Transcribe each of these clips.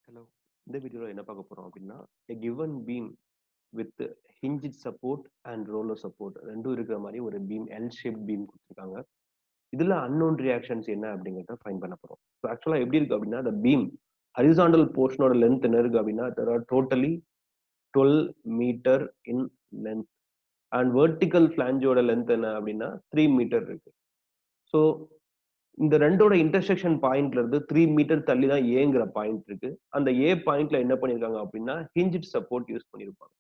Hello இந்த வீடியோவில் என்ன பார்க்க போகிறோம் அப்படின்னா a given beam with hinged support and roller support ரெண்டும் இருக்கிற மாதிரி ஒரு பீம் எல் ஷேப் பீம் கொடுத்துருக்காங்க இதில் unknown reactions என்ன அப்படிங்கிறத ஃபைன் பண்ண போகிறோம் ஸோ ஆக்சுவலாக எப்படி இருக்கு அப்படின்னா அந்த பீம் ஹரிசாண்டல் போர்ஷனோட லென்த் என்ன இருக்கு அப்படின்னா totally twelve meter in length and vertical ஃபிளாஞ்சோட லென்த் என்ன அப்படின்னா த்ரீ மீட்டர் இருக்கு ஸோ இந்த ரெண்டோட இன்டர்செக்ஷன் பாயிண்ட்ல இருந்து த்ரீ மீட்டர் தள்ளி தான் ஏங்கிற பாயிண்ட் இருக்கு அந்த ஏ பாயிண்ட்ல என்ன பண்ணிருக்காங்க அப்படின்னா ஹிஞ்சிட் சப்போர்ட் யூஸ் பண்ணிருப்பாங்க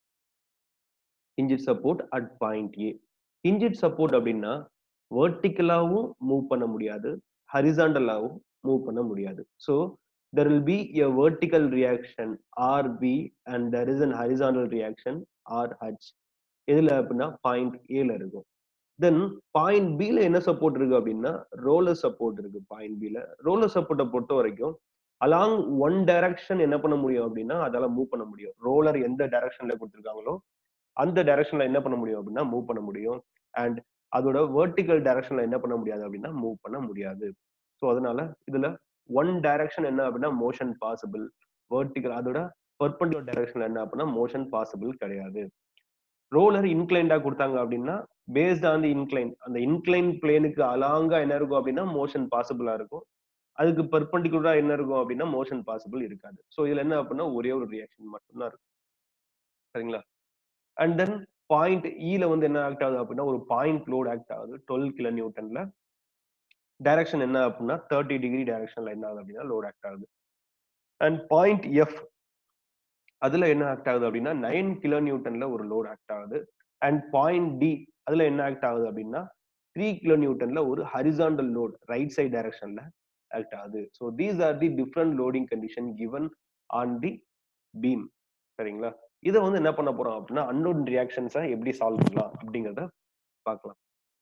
hinged support at point A hinged support அப்படின்னா வெர்டிக்கலாவும் மூவ் பண்ண முடியாது ஹரிசாண்டலாவும் மூவ் பண்ண முடியாது so there will be a vertical reaction R B and there is an horizontal reaction R H எதுல அப்படின்னா பாயிண்ட் ஏல இருக்கும் தென் பாயிண்ட் பில என்ன சப்போர்ட் இருக்கு அப்படின்னா ரோலர் சப்போர்ட் இருக்கு பாயிண்ட் பில ரோலர் சப்போர்ட்டை பொறுத்த வரைக்கும் அலாங் ஒன் டைரக்ஷன் என்ன பண்ண முடியும் அப்படின்னா அதால மூவ் பண்ண முடியும் ரோலர் எந்த டைரக்ஷன்ல கொடுத்துருக்காங்களோ அந்த டைரக்ஷன்ல என்ன பண்ண முடியும் அப்படின்னா மூவ் பண்ண முடியும் அண்ட் அதோட வெர்டிக்கல் டைரக்ஷன்ல என்ன பண்ண முடியாது அப்படின்னா மூவ் பண்ண முடியாது ஸோ அதனால இதுல ஒன் டைரக்ஷன் என்ன அப்படின்னா மோஷன் பாசிபிள் வெர்டிக்கல் அதோட பர்பண்டிகுலர் டைரக்ஷன்ல என்ன அப்படின்னா மோஷன் பாசிபிள் கிடையாது ரோலர் இன்க்ளைண்டா கொடுத்தாங்க அப்படின்னா பேஸ்ட் ஆன் தி இன்க்ளைன் அந்த இன்க்ளைன் பிளேனுக்கு அலாங்கா என்ன இருக்கும் அப்படின்னா மோஷன் பாசிபிளா இருக்கும் அதுக்கு பர்பண்டிகுலரா என்ன இருக்கும் அப்படின்னா மோஷன் பாசிபிள் இருக்காது ஸோ இதுல என்ன அப்படின்னா ஒரே ஒரு ரியாக்ஷன் மட்டும்தான் இருக்கும் சரிங்களா அண்ட் தென் பாயிண்ட் ஈல வந்து என்ன ஆக்ட் ஆகுது அப்படின்னா ஒரு பாயிண்ட் லோட் ஆக்ட் ஆகுது டுவெல் கிலோ நியூட்டன்ல டைரக்ஷன் என்ன அப்படின்னா தேர்ட்டி டிகிரி டைரக்ஷன்ல என்ன ஆகுது அப்படின்னா லோட் ஆக்ட் ஆகுது அண்ட் பாயிண்ட் எஃப் அதுல என்ன ஆக்ட் ஆகுது அப்படின்னா நைன் கிலோ நியூட்டன்ல ஒரு லோட் ஆக்ட் ஆகுது அண்ட் பாயிண்ட் டி அதுல என்ன ஆக்ட் ஆகுது அப்படின்னா த்ரீ கிலோ நியூட்டன்ல ஒரு ஹரிசாண்டல் லோட் ரைட் சைட் டைரக்ஷன்ல ஆக்ட் ஆகுது so these are the different loading condition given on the beam சரிங்களா இதை வந்து என்ன பண்ண போறோம் அப்படின்னா அன்னோன் ரியாக்ஷன்ஸை எப்படி சால்வ் பண்ணலாம் அப்படிங்கிறத பார்க்கலாம்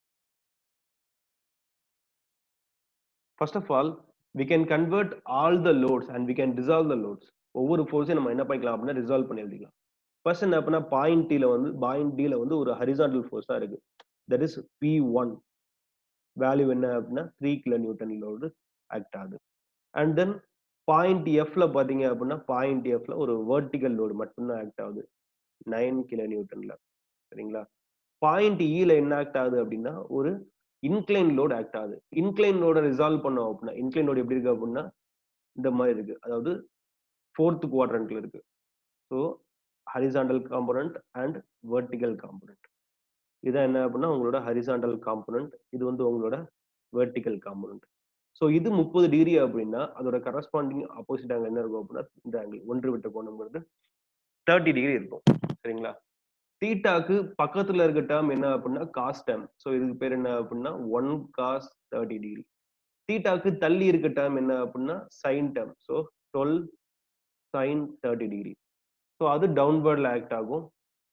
first of all we can convert all the loads and we can dissolve the loads ஒவ்வொரு ஃபோர்ஸையும் நம்ம என்ன பண்ணிக்கலாம் அப்படின்னா ரிசால்வ் பண்ணி எழுதிக்கலாம் ஃபர்ஸ்ட் என்ன அப்படின்னா பாயிண்ட் டில வந்து பாயிண்ட் டில வந்து ஒரு ஹரிசாண்டல் ஃபோர்ஸா இருக்கு that is P one value என்ன அப்படின்னா three kilo newton load act ஆகுது அண்ட் தென் பாயிண்ட் எஃப்ல பாத்தீங்க அப்படின்னா பாயிண்ட் எஃப்ல ஒரு வெர்டிக்கல் லோடு மட்டும்தான் ஆக்ட் ஆகுது நைன் கிலோ நியூட்டன்ல சரிங்களா பாயிண்ட் இல என்ன ஆக்ட் ஆகுது அப்படின்னா ஒரு இன்க்ளைன் லோடு ஆக்ட் ஆகுது இன்க்ளைன் லோட ரிசால்வ் பண்ணோம் அப்படின்னா இன்க்ளைன் லோடு எப்படி இருக்கு அப்படின்னா இந்த மாதிரி இருக்கு அதாவது ஃபோர்த் குவாட்ரண்ட்ல இருக்கு so horizontal component and vertical component இதான் என்ன அப்படின்னா உங்களோட ஹரிசாண்டல் காம்பனண்ட் இது வந்து உங்களோட வெர்டிக்கல் காம்பனண்ட் ஸோ இது முப்பது டிகிரி அப்படின்னா அதோட கரஸ்பாண்டிங் ஆப்போசிட் ஆங்கிள் என்ன இருக்கும் அப்படின்னா இந்த ஆங்கிள் ஒன்று விட்ட கோணம்ங்கிறது தேர்ட்டி டிகிரி இருக்கும் சரிங்களா தீட்டாக்கு பக்கத்துல இருக்க டேர்ம் என்ன அப்படின்னா காஸ் டேர்ம் ஸோ இதுக்கு பேர் என்ன அப்படின்னா ஒன் காஸ் தேர்ட்டி டிகிரி தீட்டாக்கு தள்ளி இருக்க டேர்ம் என்ன அப்படின்னா sine term so twelve sine thirty degree so அது டவுன்வர்டில் ஆக்ட் ஆகும்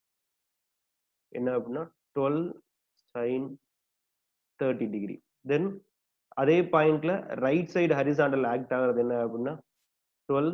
என்ன அப்படின்னா twelve sine thirty degree then அதே பாயிண்ட்ல ரைட் சைடு ஹரிசாண்டல் ஆக்ட் ஆகிறது என்ன அப்படின்னா டுவெல்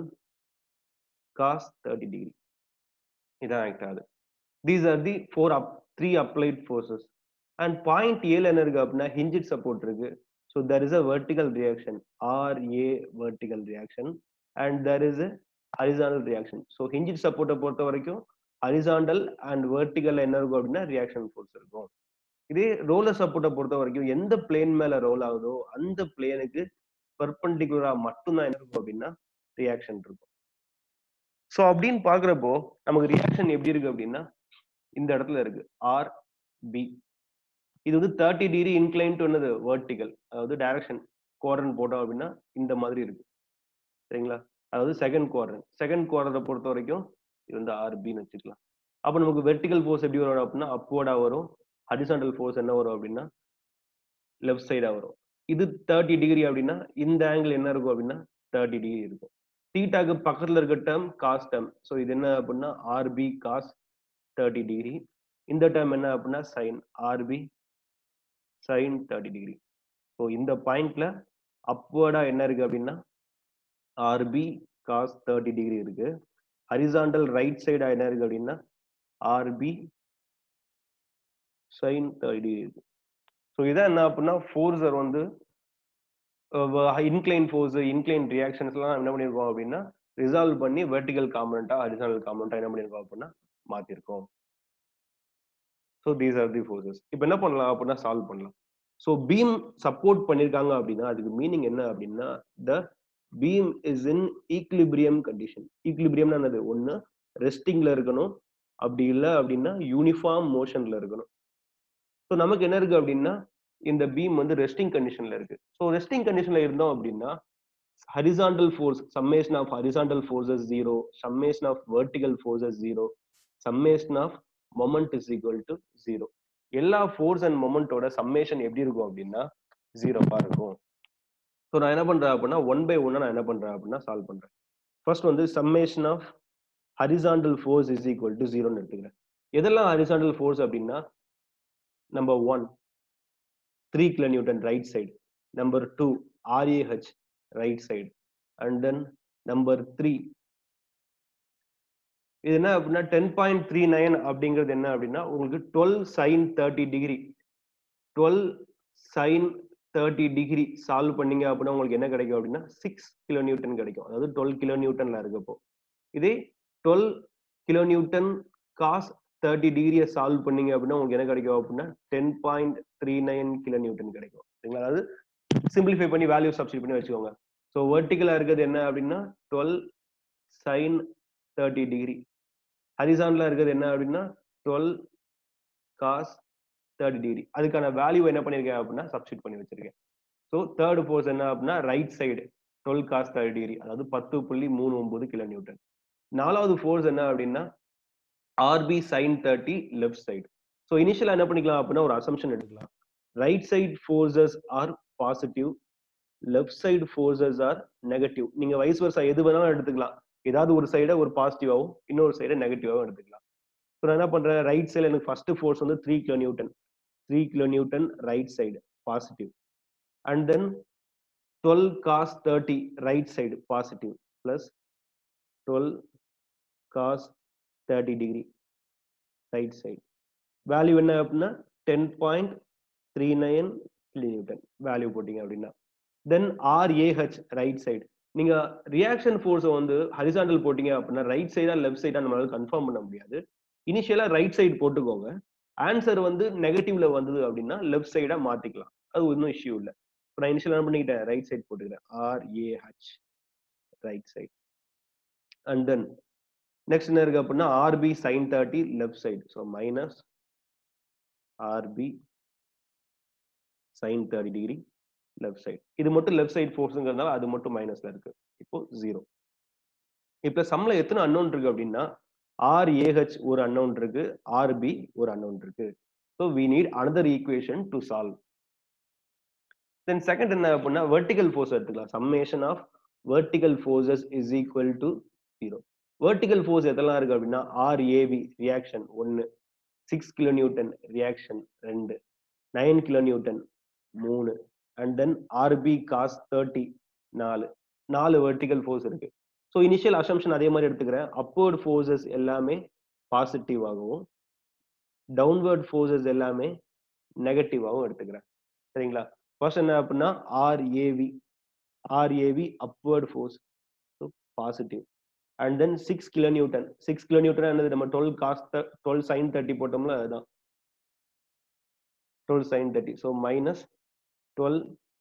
காஸ் தேர்ட்டி டிகிரி இதான் ஆக்ட் ஆகுது these are the four up three applied forces and point ஏல என்ன இருக்கு அப்படின்னா ஹிஞ்சிட் சப்போர்ட் இருக்கு so there is a vertical reaction R A vertical reaction and there is a horizontal reaction so hinged சப்போர்ட்டை பொறுத்த வரைக்கும் horizontal and vertical என்ன இருக்கும் அப்படின்னா ரியாக்ஷன் ஃபோர்ஸ் இருக்கும் இதே ரோலர் சப்போர்ட்டை பொறுத்த வரைக்கும் எந்த பிளேன் மேல ரோல் ஆகுதோ அந்த பிளேனுக்கு பர்பண்டிகுலரா மட்டும்தான் என்ன இருக்கும் அப்படின்னா ரியாக்ஷன் இருக்கும் ஸோ அப்படின்னு பாக்குறப்போ நமக்கு ரியாக்ஷன் எப்படி இருக்கு அப்படின்னா இந்த இடத்துல இருக்கு ஆர் பி இது வந்து தேர்ட்டி டிகிரி இன்க்ளைன் டு என்னது வெர்டிகல் அதாவது டைரக்ஷன் குவாட்ரன் போட்டோம் அப்படின்னா இந்த மாதிரி இருக்கு சரிங்களா அதாவது செகண்ட் குவாட்ரன் செகண்ட் குவார்டரை பொறுத்த வரைக்கும் இது வந்து ஆர்பின்னு வச்சுக்கலாம் அப்போ நமக்கு வெர்டிகல் ஃபோர்ஸ் எப்படி வரும் அப்படின்னா அப்வர்டா வரும் ஹரிசாண்டல் ஃபோர்ஸ் என்ன வரும் அப்படின்னா லெஃப்ட் சைடா வரும் இது தேர்ட்டி டிகிரி அப்படின்னா இந்த ஆங்கிள் என்ன இருக்கும் அப்படின்னா தேர்ட்டி டிகிரி இருக்கும் தீட்டாக்கு பக்கத்துல இருக்க டேர்ம் காஸ் டேர்ம் ஸோ இது என்ன அப்படின்னா ஆர்பி காஸ் தேர்ட்டி டிகிரி இந்த டேர்ம் என்ன அப்படின்னா sine R B sine thirty degree so இந்த பாயிண்ட்ல அப்வர்டா என்ன இருக்கு அப்படின்னா ஆர்பி காஸ் தேர்ட்டி டிகிரி இருக்கு ஹரிசாண்டல் ரைட் சைடா என்ன இருக்கு அப்படின்னா ஆர்பி சைன் தேர்ட்டி டிகிரி இருக்கு ஸோ இதான் என்ன அப்படின்னா ஃபோர்ஸர் வந்து இன்க்ளைன் ஃபோர்ஸ் இன்க்ளைன் ரியாக்ஷன்ஸ்லாம் என்ன பண்ணியிருக்கோம் அப்படின்னா ரிசால்வ் பண்ணி வெர்டிகல் காம்பனண்டா ஹரிசானல் காம்பனண்டா என்ன பண்ணிருக்கோம் அப்படின்னா மாத்திருக்கோம் so these are the forces இப்போ என்ன பண்ணலாம் அப்படின்னா சால்வ் பண்ணலாம் ஸோ பீம் சப்போர்ட் பண்ணிருக்காங்க அப்படின்னா அதுக்கு மீனிங் என்ன அப்படின்னா the beam is in equilibrium condition ஈக்லிபிரியம்னா என்னது ஒன்று ரெஸ்டிங்ல இருக்கணும் அப்படி இல்லை அப்படின்னா யூனிஃபார்ம் மோஷன்ல இருக்கணும் ஸோ நமக்கு என்ன இருக்கு அப்படின்னா இந்த பீம் வந்து ரெஸ்டிங் கண்டிஷன்ல இருக்கு ஸோ ரெஸ்டிங் கண்டிஷன்ல இருந்தோம் அப்படின்னா horizontal force summation of horizontal forces zero summation of vertical forces zero summation of moment is equal to zero எல்லா ஃபோர்ஸ் அண்ட் மொமெண்டோட சம்மேஷன் எப்படி இருக்கும் அப்படின்னா ஜீரோவா இருக்கும் ஸோ நான் என்ன பண்றேன் அப்படின்னா ஒன் பை ஒன்னா நான் என்ன பண்றேன் அப்படின்னா சால்வ் பண்றேன் ஃபர்ஸ்ட் வந்து summation of horizontal force is equal to ஜீரோன்னு எடுத்துக்கிறேன் எதெல்லாம் ஹரிசாண்டல் ஃபோர்ஸ் அப்படின்னா number one three kilo newton right side number two R A H right side and then number three இது என்ன அப்படின்னா டென் பாயிண்ட் த்ரீ நைன் அப்படிங்கிறது என்ன அப்படின்னா உங்களுக்கு twelve sine thirty degree twelve sine thirty degree solve பண்ணீங்க அப்படின்னா உங்களுக்கு என்ன கிடைக்கும் அப்படின்னா சிக்ஸ் கிலோ நியூட்டன் கிடைக்கும் அதாவது டுவெல் கிலோ நியூட்டன்ல இருக்கப்போ இதே twelve kilo newton cos thirty டிகிரியை சால்வ் பண்ணீங்க அப்படின்னா உங்களுக்கு என்ன கிடைக்கும் அப்படின்னா ten point three nine kilo newton கிடைக்கும் சரிங்களா அதாவது சிம்பிளிஃபை பண்ணி வேல்யூ சப்ஸ்டிட் பண்ணி வச்சுக்கோங்க ஸோ வெர்டிக்கலா இருக்கிறது என்ன அப்படின்னா டுவெல் சைன் தேர்ட்டி டிகிரி ஹரிசான்ல இருக்கிறது என்ன அப்படின்னா டுவெல் காஸ் தேர்ட்டி டிகிரி அதுக்கான வேல்யூ என்ன பண்ணியிருக்கேன் அப்படின்னா சப்ஸ்டிட் பண்ணி வச்சிருக்கேன் ஸோ தேர்ட் ஃபோர்ஸ் என்ன அப்படின்னா right side twelve cos thirty degree அதாவது பத்து புள்ளி மூணு ஒன்பது கிலோ நியூட்டன் நாலாவது ஃபோர்ஸ் என்ன அப்படின்னா R B sine thirty left side so இனிஷியலாக என்ன பண்ணிக்கலாம் அப்படின்னா ஒரு அசம்ஷன் எடுக்கலாம் right side forces are positive left side forces are negative நீங்க வைஸ் வருஷா எது வேணாலும் எடுத்துக்கலாம் ஏதாவது ஒரு சைடை ஒரு பாசிட்டிவாகவும் இன்னொரு சைடை நெகட்டிவாகவும் எடுத்துக்கலாம் ஸோ நான் என்ன பண்றேன் ரைட் சைடில் எனக்கு ஃபர்ஸ்ட் ஃபோர்ஸ் வந்து three kilo newton three kilo newton right side positive and then twelve cos thirty right side positive plus twelve cos thirty degree right side value என்ன அப்படின்னா ten point three nine kilo newton value போட்டீங்க அப்படின்னா then R A H right side நீங்க reaction ஃபோர்ஸை வந்து horizontal போட்டீங்க அப்படின்னா right சைடா லெஃப்ட் சைடா நம்மளால கன்ஃபார்ம் பண்ண முடியாது இனிஷியலா ரைட் சைடு போட்டுக்கோங்க ஆன்சர் வந்து நெகட்டிவ்ல வந்தது அப்படின்னா லெஃப்ட் சைடா மாத்திக்கலாம் அது ஒன்றும் இஷ்யூ இல்லை நான் இனிஷியல் என்ன பண்ணிக்கிட்டேன் ரைட் சைடு போட்டுக்கிறேன் R A H right side and then next என்ன இருக்கு அப்படின்னா R B sine thirty left side so minus RB sine thirty degree left side இது மட்டும் லெஃப்ட் சைடு ஃபோர்ஸுங்கிறதுனால அது மட்டும் மைனஸ்ல இருக்கு இப்போ ஜீரோ இப்போ சம்ல எத்தனை அன்னோன் இருக்கு அப்படின்னா ஆர் ஏஹெச் ஒரு அன்னோன் இருக்கு ஆர்பி ஒரு அன்னோன் இருக்கு so we need another equation to solve then second என்ன அப்படின்னா வெர்டிகல் ஃபோர்ஸ் எடுத்துக்கலாம் summation of vertical forces is equal to zero vertical force எதெல்லாம் இருக்கு அப்படின்னா ஆர் ஏவி ரியாக்ஷன் ஒன்று சிக்ஸ் கிலோ நியூட்டன் ரியாக்ஷன் ரெண்டு நைன் கிலோ நியூட்டன் மூணு and then R B cos thirty நாலு நாலு வெர்டிகல் ஃபோர்ஸ் இருக்கு ஸோ இனிஷியல் அசம்ஷன் அதே மாதிரி எடுத்துக்கிறேன் அப்வர்ட் ஃபோர்ஸஸ் எல்லாமே பாசிட்டிவாகவும் டவுன்வர்ட் ஃபோர்ஸஸ் எல்லாமே நெகட்டிவாகவும் எடுத்துக்கிறேன் சரிங்களா ஃபர்ஸ்ட் என்ன அப்படின்னா R A V R A V upward force so positive and then six kilo newton six kilo newton என்னது நம்ம twelve cos twelve sine thirty போட்டோம்ல அதுதான் twelve sine thirty so minus twelve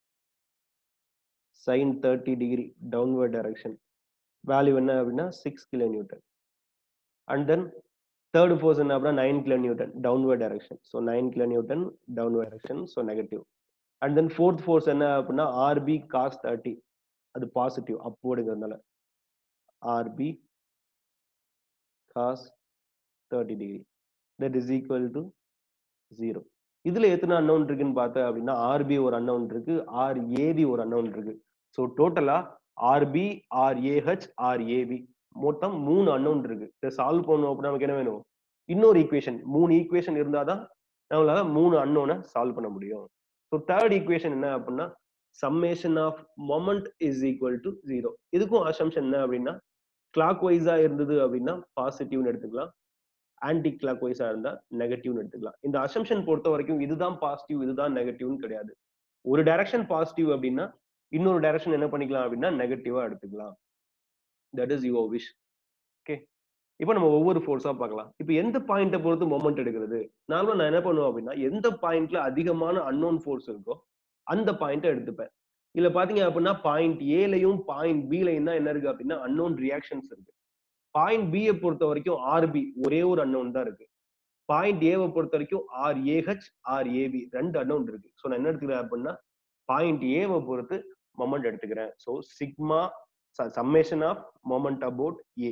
sine thirty degree downward direction value என்ன அப்படின்னா six kilo newton and then third force என்ன அப்படின்னா nine kilo newton downward direction so nine kilo newton downward direction so negative and then fourth force என்ன அப்படின்னா R B cos thirty அது positive அப்வோர்டுங்கிறதுனால R B cos thirty degree that is equal to zero இதுல எத்தனை அன்னவுன் இருக்குன்னு பார்த்தேன் அப்படின்னா ஆர்பி ஒரு அன்னவுன் இருக்கு ஆர்ஏபி ஒரு அன்னவுன் இருக்கு ஸோ டோட்டலா ஆர்பி ஆர்ஏஹெச் ஆர்ஏபி மொத்தம் மூணு அன்னவுன் இருக்கு இதை சால்வ் பண்ணணும் அப்படின்னா நமக்கு என்ன வேணும் இன்னொரு ஈக்குவேஷன் மூணு ஈக்குவேஷன் இருந்தாதான் நம்மளால மூணு அன்னோனை சால்வ் பண்ண முடியும் ஸோ தேர்ட் ஈக்குவேஷன் என்ன அப்படின்னா summation of moment is equal to zero இதுக்கும் அசம்ஷன் என்ன அப்படின்னா கிளாக் வைஸா இருந்தது அப்படின்னா பாசிட்டிவ்னு எடுத்துக்கலாம் ஆன்டி கிளாக் வைஸா இருந்தா நெகட்டிவ்னு எடுத்துக்கலாம் இந்த அசம்ஷன் பொறுத்த வரைக்கும் இதுதான் பாசிட்டிவ் இதுதான் நெகட்டிவ்னு கிடையாது ஒரு டைரக்ஷன் பாசிட்டிவ் அப்படின்னா இன்னொரு டைரக்ஷன் என்ன பண்ணிக்கலாம் அப்படின்னா நெகட்டிவா எடுத்துக்கலாம் that is your wish okay இப்போ நம்ம ஒவ்வொரு ஃபோர்ஸா பார்க்கலாம் இப்போ எந்த பாயிண்ட்டை பொறுத்து மொமெண்ட் எடுக்கிறது நார்மலா நான் என்ன பண்ணுவேன் அப்படின்னா எந்த பாயிண்ட்ல அதிகமான அன்னோன் ஃபோர்ஸ் இருக்கோ அந்த பாயிண்ட்டை எடுத்துப்பேன் இதுல பாத்தீங்க அப்படின்னா பாயிண்ட் ஏலையும் பாயிண்ட் பிலையும் தான் என்ன இருக்கு அப்படின்னா அன்னோன் ரியாக்ஷன்ஸ் இருக்கு பாயிண்ட் பியை பொறுத்த வரைக்கும் ஆர்பி ஒரே ஒரு அன்னோன் தான் இருக்கு பாயிண்ட் ஏவை பொறுத்த வரைக்கும் ஆர் ஏஹெச் ஆர் ஏபி ரெண்டு அன்னோன் இருக்கு ஸோ நான் என்ன எடுத்துக்கிறேன் அப்படின்னா பாயிண்ட் ஏவை பொறுத்து மொமெண்ட் எடுத்துக்கிறேன் so sigma summation of moment about A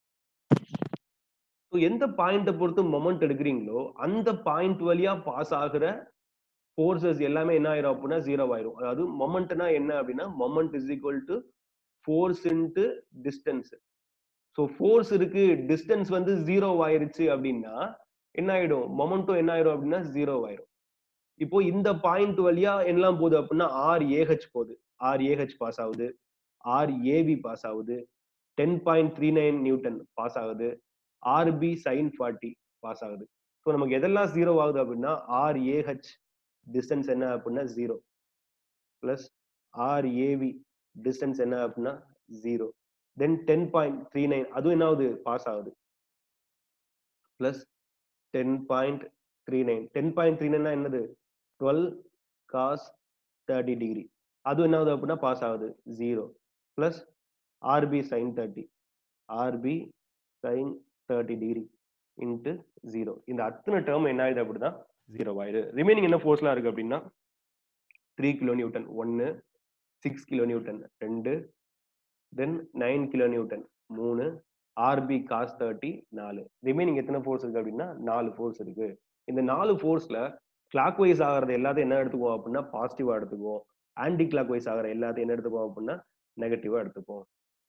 so எந்த பாயிண்ட்டை பொறுத்து மொமெண்ட் எடுக்கிறீங்களோ அந்த பாயிண்ட் வழியா பாஸ் ஆகுற ஃபோர்ஸஸ் எல்லாமே என்ன ஆயிரும் அப்படின்னா ஜீரோ ஆயிரும் அதாவது மொமெண்ட்னா என்ன அப்படின்னா moment is equal to force into distance so force இருக்கு டிஸ்டன்ஸ் வந்து ஜீரோ ஆயிருச்சு அப்படின்னா என்ன ஆயிடும் மொமெண்ட்டும் என்ன ஆயிரும் அப்படின்னா ஜீரோ ஆயிரும் இப்போ இந்த பாயிண்ட் வழியா எல்லாம் போகுது அப்படின்னா ஆர் ஏஹெச் போகுது ஆர் ஏஹெச் பாஸ் ஆகுது ஆர் ஏபி பாஸ் ஆகுது ten point three nine newton pass ஆகுது ஆர்பி சைன் ஃபார்ட்டி பாஸ் ஆகுது ஸோ நமக்கு எதெல்லாம் ஜீரோ ஆகுது அப்படின்னா ஆர் ஏஹெச் டிஸ்டன்ஸ் என்ன அப்படின்னா zero plus R A V distance என்ன அப்படின்னா zero then ten point three nine அதுவும் என்ன ஆகுது பாஸ் ஆகுது plus ten point three nine ten point three நைன்னா என்னது டுவெல் காஸ் தேர்ட்டி டிகிரி அதுவும் என்ன ஆகுது அப்படின்னா பாஸ் ஆகுது zero plus R B sine thirty R B sine thirty degree into zero இந்த அத்தனை டேர்ம் என்ன ஆகுது அப்படின்னா ஜீரோ ஆயிடு ரிமைனிங் என்ன ஃபோர்ஸ்லாம் இருக்கு அப்படின்னா த்ரீ கிலோ நியூட்டன் ஒன்று சிக்ஸ் கிலோ நியூட்டன் ரெண்டு தென் நைன் கிலோ நியூட்டன் மூணு ஆர்பி காஸ் தேர்ட்டி நாலு ரிமைனிங் எத்தனை ஃபோர்ஸ் இருக்கு அப்படின்னா நாலு ஃபோர்ஸ் இருக்கு இந்த நாலு ஃபோர்ஸ்ல கிளாக் வைஸ் ஆகிறது எல்லாத்தையும் என்ன எடுத்துக்குவோம் அப்படின்னா பாசிட்டிவா எடுத்துக்குவோம் ஆன்டி கிளாக் வைஸ் ஆகிற எல்லாத்தையும் என்ன எடுத்துக்குவோம் அப்படின்னா நெகட்டிவா எடுத்துப்போம்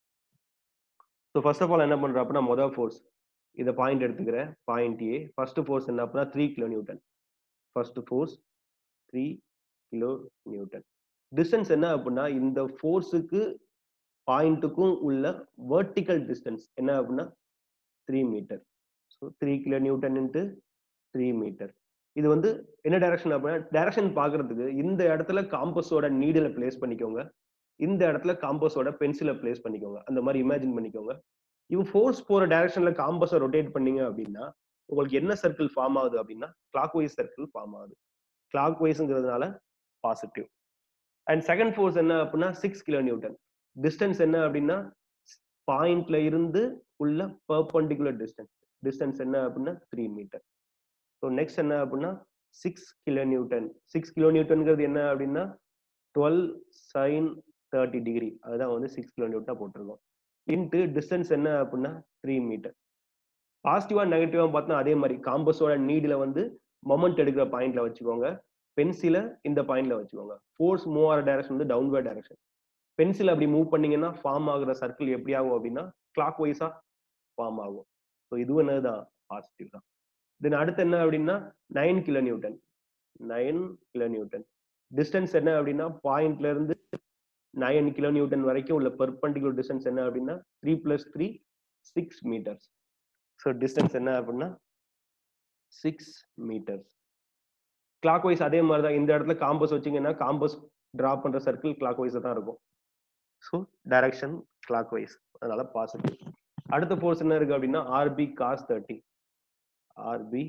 ஸோ ஃபர்ஸ்ட் ஆஃப் ஆல் என்ன பண்றோம் அப்படின்னா மொதல் ஃபோர்ஸ் இதை பாயிண்ட் எடுத்துக்கிற பாயிண்ட் ஏ ஃபர்ஸ்ட் ஃபோர்ஸ் என்ன அப்படின்னா three kilo newton first force three kilo newton distance என்ன அப்படின்னா இந்த ஃபோர்ஸுக்கு பாயிண்ட்டுக்கும் உள்ள வெர்டிக்கல் டிஸ்டன்ஸ் என்ன அப்படின்னா three metre so three kilo newton into three metre இது வந்து என்ன டைரக்ஷன் அப்படின்னா டைரக்ஷன் பார்க்கறதுக்கு இந்த இடத்துல காம்பஸோட நீடில பிளேஸ் பண்ணிக்கோங்க இந்த இடத்துல காம்பஸோட பென்சிலை பிளேஸ் பண்ணிக்கோங்க அந்த மாதிரி இமேஜின் பண்ணிக்கோங்க இவங்க ஃபோர்ஸ் போற டைரக்ஷன்ல காம்பஸை ரொட்டேட் பண்ணீங்க அப்படின்னா உங்களுக்கு என்ன சர்க்கிள் ஃபார்ம் ஆகுது அப்படின்னா கிளாக் வைஸ் சர்க்கிள் ஃபார்ம் ஆகுது கிளாக் வைஸ்ங்கிறதுனால பாசிட்டிவ் அண்ட் செகண்ட் ஃபோர்ஸ் என்ன அப்படின்னா சிக்ஸ் கிலோ நியூட்டன் டிஸ்டன்ஸ் என்ன அப்படின்னா பாயிண்ட்ல இருந்து உள்ள பர்பண்டிகுலர் டிஸ்டன்ஸ் டிஸ்டன்ஸ் என்ன அப்படின்னா த்ரீ மீட்டர் ஸோ நெக்ஸ்ட் என்ன அப்படின்னா six kilo newton six kilo நியூட்டன்ங்கிறது என்ன அப்படின்னா டுவெல் சைன் தேர்ட்டி டிகிரி அதுதான் வந்து சிக்ஸ் கிலோ நியூட்டா போட்டிருக்கோம் இன்ட்டு டிஸ்டன்ஸ் என்ன அப்படின்னா த்ரீ மீட்டர் பாசிட்டிவா நெகட்டிவா பார்த்தா அதே மாதிரி காம்பஸோட நீடில வந்து மொமெண்ட் எடுக்கிற பாயிண்ட்ல வச்சுக்கோங்க பென்சில இந்த பாயிண்ட்ல வச்சுக்கோங்க ஃபோர்ஸ் மூவ் ஆகிற டைரக்ஷன் வந்து டவுன்வர்ட் டைரக்ஷன் பென்சில் அப்படி மூவ் பண்ணீங்கன்னா ஃபார்ம் ஆகுற சர்க்கிள் எப்படி ஆகும் அப்படின்னா கிளாக் வைஸா ஃபார்ம் ஆகும் ஸோ இதுவும் என்னதுதான் பாசிட்டிவ் தான் தென் அடுத்து என்ன அப்படின்னா nine kilo newton nine kilo newton distance என்ன அப்படின்னா பாயிண்ட்ல இருந்து நைன் கிலோ நியூட்டன் வரைக்கும் உள்ள பெர்பண்டிகுலர் டிஸ்டன்ஸ் என்ன அப்படின்னா three plus three six metres so distance என்ன அப்படின்னா சிக்ஸ் மீட்டர்ஸ் கிளாக் வைஸ் அதே மாதிரி தான் இந்த இடத்துல காம்பஸ் வச்சிங்கன்னா காம்பஸ் டிரா பண்ற சர்க்கிள் கிளாக் வைஸ் தான் இருக்கும் ஸோ டைரக்ஷன் கிளாக் வைஸ் அதனால பாசிட்டிவ் அடுத்த ஃபோர்ஸ் என்ன இருக்கு அப்படின்னா R B cos thirty R B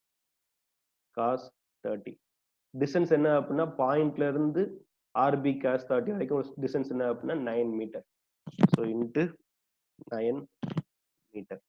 cos thirty distance என்ன அப்படின்னா பாயிண்ட்ல இருந்து ஆர்பி காஸ் தேர்ட்டி வரைக்கும் டிஸ்டன்ஸ் என்ன அப்படின்னா nine metre so into nine metre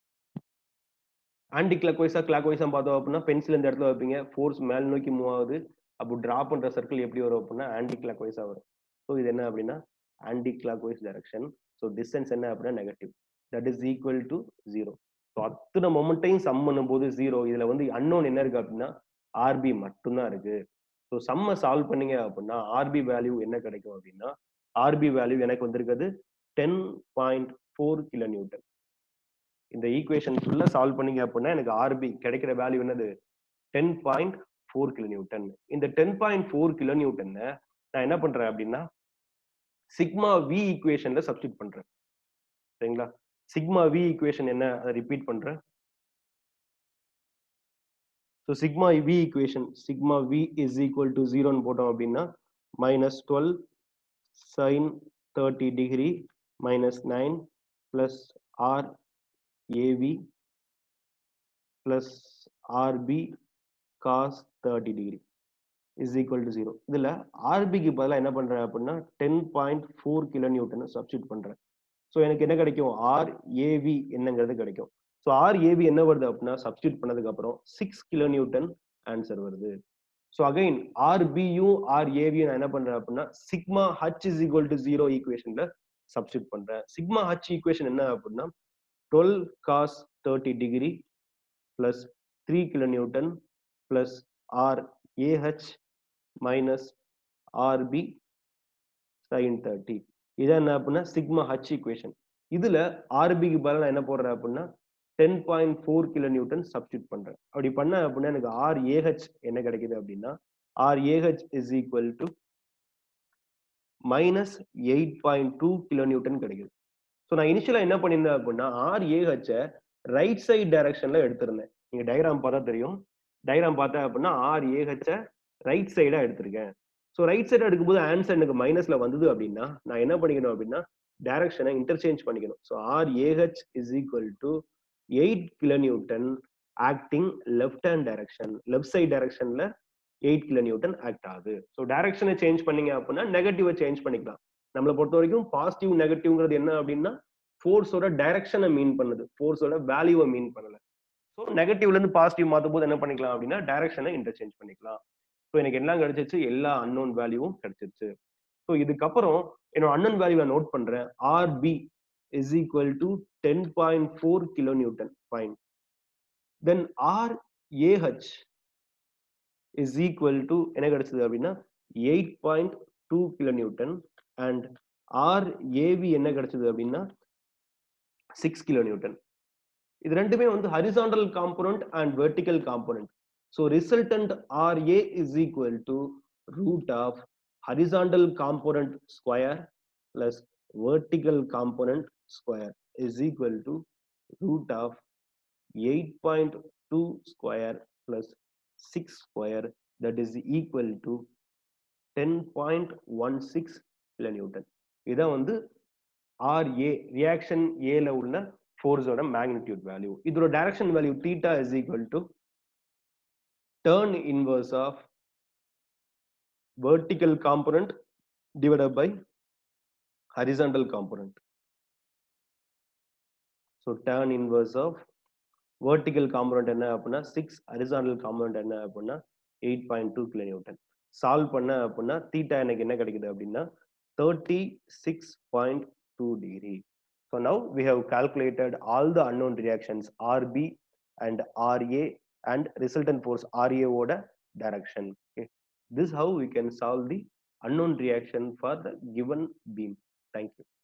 anti clock வைஸா கிளாக் வைஸா பார்த்தோம் அப்படின்னா பென்சில் இந்த இடத்துல வைப்பீங்க ஃபோர்ஸ் மேல் நோக்கி மூவ் ஆகுது அப்போ டிரா பண்ற சர்க்கிள் எப்படி வரும் அப்படின்னா ஆன்டி கிளாக் வைஸா வரும் ஸோ இது என்ன அப்படின்னா anticlockwise direction so distance என்ன அப்படின்னா negative that is equal to zero so அத்தனை மொமெண்ட்டையும் சம் பண்ணும்போது ஜீரோ இதுல வந்து அன்னோன் என்ன இருக்கு அப்படின்னா ஆர்பி மட்டும்தான் இருக்கு ஸோ சம்மை சால்வ் பண்ணீங்க அப்படின்னா ஆர்பி வேல்யூ என்ன கிடைக்கும் அப்படின்னா ஆர்பி வேல்யூ எனக்கு வந்திருக்கிறது ten point four kilo newton இந்த ஈக்குவேஷன் ஃபுல்லா சால்வ் பண்ணீங்க அப்படின்னா எனக்கு ஆர்பி கிடைக்கிற வேல்யூ என்னது ten point four kilo newton இந்த டென் பாயிண்ட் ஃபோர் கிலோ நியூட்டனை நான் என்ன பண்றேன் அப்படின்னா சிக்மா வி ஈக்குவேஷன்ல சப்ஸ்டிட் பண்றேன் சரிங்களா சிக்மா வி ஈக்குவேஷன் என்ன அதை ரிப்பீட் பண்றேன் so sigma V equation sigma V is equal to ஜீரோன்னு போட்டோம் அப்படின்னா minus twelve sine thirty degree minus nine plus RAV plus RB cos 30 degree is equal to 0. இதுல RBக்கு பதிலா என்ன பண்றேன் அப்படின்னா 10.4 கிலோ நியூட்டன் சப்ஸ்டியூட் பண்றேன் ஸோ எனக்கு என்ன கிடைக்கும் RAV என்னங்கிறது கிடைக்கும் ஸோ RAV என்ன வருது அப்படின்னா சப்ஸ்டியூட் பண்ணதுக்கு அப்புறம் சிக்ஸ் கிலோ நியூட்டன் ஆன்சர் வருது ஸோ அகைன் ஆர்பியும் ஆர்ஏவியும் நான் என்ன பண்றேன் அப்படின்னா sigma H is equal to zero ஈக்குவேஷன்ல சப்ஸ்டியூட் பண்றேன் சிக்மா ஹச் ஈக்குவேஷன் என்ன அப்படின்னா twelve cos thirty degree plus three kilo newton plus R AH minus RB sine thirty இதான் என்ன அப்படின்னா சிக்மா ஹச் ஈக்குவேஷன் இதுல ஆர்பிக்கு பதிலாக நான் என்ன போடுறேன் அப்படின்னா ten point four kilo newton substitute பண்றேன் அப்படி பண்ண அப்படின்னா எனக்கு ஆர் ஏஹெச் என்ன கிடைக்குது அப்படின்னா R AH is equal to minus eight point two kilo newton கிடைக்குது ஸோ நான் இனிஷியலா என்ன பண்ணியிருந்தேன் அப்படின்னா ஆர் ஏஹெச்சை ரைட் சைட் டைரக்ஷன்ல எடுத்திருந்தேன் நீங்க டயக்ராம் பார்த்தா தெரியும் டயக்ராம் பார்த்தேன் அப்படின்னா ஆர் ஏஹெச்சை ரைட் சைடா எடுத்திருக்கேன் ஸோ ரைட் சைடு எடுக்கும்போது ஆன்சர் எனக்கு மைனஸ்ல வந்தது அப்படின்னா நான் என்ன பண்ணிக்கணும் அப்படின்னா டைரக்ஷனை இன்டர்சேஞ்ச் பண்ணிக்கணும் so R AH is equal to eight kilo newton acting left hand direction left side டைரக்ஷன்ல எயிட் கிலோ நியூட்டன் ஆக்ட் ஆகுது ஸோ டைரக்ஷனை சேஞ்ச் பண்ணீங்க அப்படின்னா நெகட்டிவை சேஞ்ச் பண்ணிக்கலாம் நம்மளை பொறுத்த வரைக்கும் பாசிட்டிவ் நெகட்டிவ்ங்கிறது என்ன அப்படின்னா ஃபோர்ஸோட டைரக்ஷனை மீன் பண்ணுது ஃபோர்ஸோட வேல்யூவை மீன் பண்ணல ஸோ நெகட்டிவ்ல இருந்து பாசிட்டிவ் மாற்றும் போது என்ன பண்ணிக்கலாம் அப்படின்னா டைரக்ஷனை இன்டர்சேஞ்ச் பண்ணிக்கலாம் ஸோ எனக்கு எல்லாம் கிடைச்சிச்சு எல்லா அன்னோன் வேல்யூவும் கிடைச்சிருச்சு ஸோ இதுக்கப்புறம் என்னோட அன்னோன் வேல்யூவை நோட் பண்றேன் RB is equal to 10.4 kilonewton fine then RAH is equal to என்ன கிடைச்சது அப்படின்னா 8.2 kilonewton and RAV என்ன கிடைச்சது அப்படின்னா 6 kilonewton இது ரெண்டுமே வந்து horizontal component and vertical component so resultant RA is equal to root of horizontal component square plus vertical component square is equal to root of 8.2 square plus 6 square that is equal to 10.16 kilonewton இதான் வந்து RA reaction A ல உள்ள ஃபோர்ஸோட magnitude value இதோட direction value theta is equal to tan inverse of vertical component divided by horizontal component. So tan inverse of vertical component என்ன அப்படின்னா six horizontal component என்ன அப்படின்னா eight point two kilo newton solve பண்ண அப்படின்னா theta எனக்கு என்ன கிடைக்குது அப்படின்னா thirty six point two degree so now we have calculated all the unknown reactions RB and RA and resultant force ஆர்ஏவோட direction okay this how we can solve the unknown reaction for the given beam thank you